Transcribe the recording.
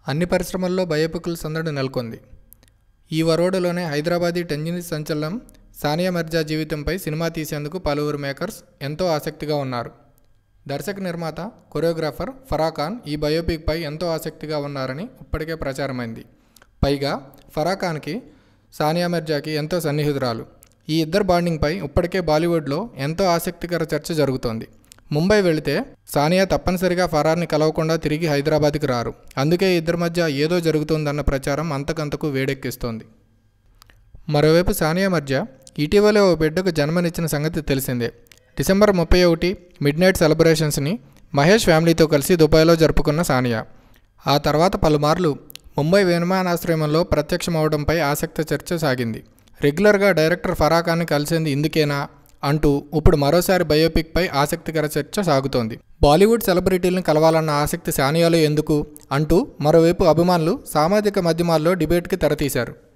అన్ని పరిశ్రమల్లో బయోపిక్ల సందడి నెలకొంది ఈ వరోడులోనే హైదరాబాదీ టెంజిని సంచలనం సానియా మిర్జా జీవితంపై సినిమా తీసేందుకు పలువురు మేకర్స్ ఎంతో ఆసక్తిగా ఉన్నారు దర్శక నిర్మాత కొరియోగ్రాఫర్ ఫరాఖాన్ ఈ బయోపిక్పై ఎంతో ఆసక్తిగా ఉన్నారని ఇప్పటికే ప్రచారమైంది పైగా ఫరాఖాన్కి సానియా మిర్జాకి ఎంతో సన్నిహితురాలు ఈ ఇద్దరు బాండింగ్పై ఇప్పటికే బాలీవుడ్లో ఎంతో ఆసక్తికర చర్చ జరుగుతోంది ముంబై వెళితే సానియా తప్పనిసరిగా ఫరార్ని కలవకుండా తిరిగి హైదరాబాద్కి రారు అందుకే ఇద్దరి మధ్య ఏదో జరుగుతోందన్న ప్రచారం అంతకంతకు వేడెక్కిస్తోంది మరోవైపు సానియా మధ్య ఇటీవలే ఓ బిడ్డకు జన్మనిచ్చిన సంగతి తెలిసిందే డిసెంబర్ ముప్పై ఒకటి మిడ్ నైట్ సెలబ్రేషన్స్ని మహేష్ ఫ్యామిలీతో కలిసి దుబాయ్లో జరుపుకున్న సానియా ఆ తర్వాత పలుమార్లు ముంబై విమానాశ్రయంలో ప్రత్యక్షమవడంపై ఆసక్తి చర్చ సాగింది రెగ్యులర్గా డైరెక్టర్ ఫరాఖాన్ని కలిసింది ఇందుకేనా అంటూ ఇప్పుడు మరోసారి బయోపిక్పై ఆసక్తికర చర్చ సాగుతోంది బాలీవుడ్ సెలబ్రిటీలను కలవాలన్న ఆసక్తి సానియాలో ఎందుకు అంటూ మరోవైపు అభిమానులు సామాజిక మాధ్యమాల్లో డిబేట్కి తెరతీశారు